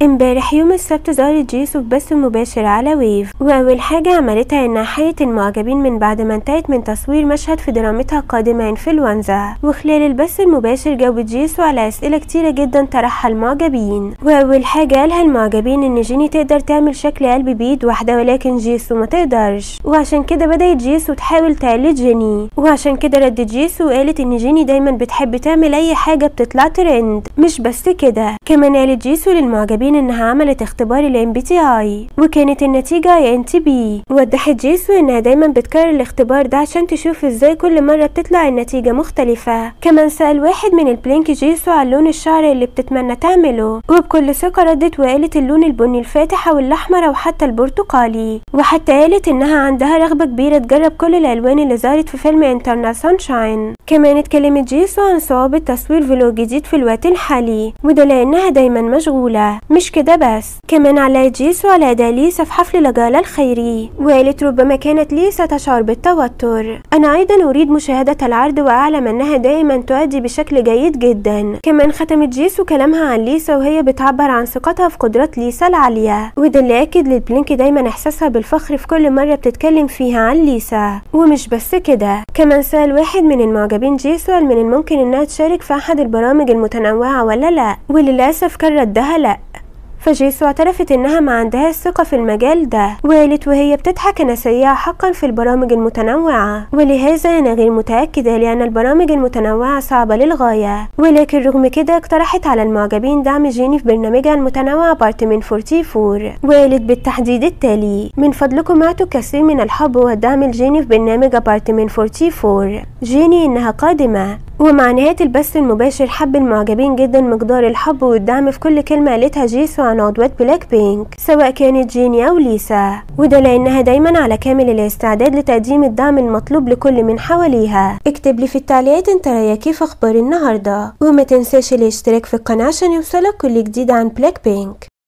امبارح يوم السبت ظهرت جيسو في بث مباشر على ويف واول حاجة عملتها انها حيت المعجبين من بعد ما انتهت من تصوير مشهد في درامتها قادمة انفلونزا وخلال البث المباشر جاوبت جيسو على اسئلة كتيرة جدا طرحها المعجبين واول حاجة قالها المعجبين ان جيني تقدر تعمل شكل قلب بيد واحدة ولكن جيسو ما تقدرش وعشان كده بدأت جيسو تحاول تقلد جيني وعشان كده ردت جيسو وقالت ان جيني دايما بتحب تعمل اي حاجة بتطلع ترند مش بس كده كمان قالت جيسو للمعجبين انها عملت اختبار الام بي تي اي وكانت النتيجة اي ان تي بي وضحت جيسو انها دايما بتكرر الاختبار ده عشان تشوف ازاي كل مرة بتطلع النتيجة مختلفة كمان سأل واحد من البلينك جيسو عن لون الشعر اللي بتتمنى تعمله وبكل ثقة ردت وقالت اللون البني الفاتح او الاحمر او حتى البرتقالي وحتى قالت انها عندها رغبة كبيرة تجرب كل الالوان اللي ظهرت في فيلم انترنال سانشاين كمان اتكلمت جيسو عن صعوبة تصوير فلوج جديد في الوقت الحالي وده لانها دايما مشغولة مش كده بس كمان علقت جيسو على اداء ليسا في حفل لجالا الخيري وقالت ربما كانت ليسا تشعر بالتوتر انا ايضا اريد مشاهدة العرض واعلم انها دائما تؤدي بشكل جيد جدا كمان ختمت جيسو كلامها عن ليسا وهي بتعبر عن ثقتها في قدرات ليسا العالية وده اللي اكد للبلينك دايما احساسها بالفخر في كل مرة بتتكلم فيها عن ليسا ومش بس كده كمان سأل واحد من المعجبين جيسو هل من الممكن انها تشارك في احد البرامج المتنوعة ولا لا وللأسف كان ردها لا فجيسو اعترفت انها ما عندهاش ثقة في المجال ده وقالت وهي بتضحك انا سيئة حقا في البرامج المتنوعة ولهذا انا غير متأكدة لان البرامج المتنوعة صعبة للغاية ولكن رغم كده اقترحت على المعجبين دعم جيني في برنامجها المتنوع بارتمن 44 وقالت بالتحديد التالي من فضلكم اعطوا كثير من الحب والدعم لجيني في برنامج بارتمن 44 جيني انها قادمة ومع نهاية البث المباشر حب المعجبين جدا مقدار الحب والدعم في كل كلمة قالتها جيسو عن عضوات بلاك بينك سواء كانت جيني أو ليسا وده لأنها دايما على كامل الاستعداد لتقديم الدعم المطلوب لكل من حواليها اكتب لي في التعليقات انت رأيك كيف أخبار النهاردة وما تنساش الاشتراك في القناة عشان يوصلك كل جديد عن بلاك بينك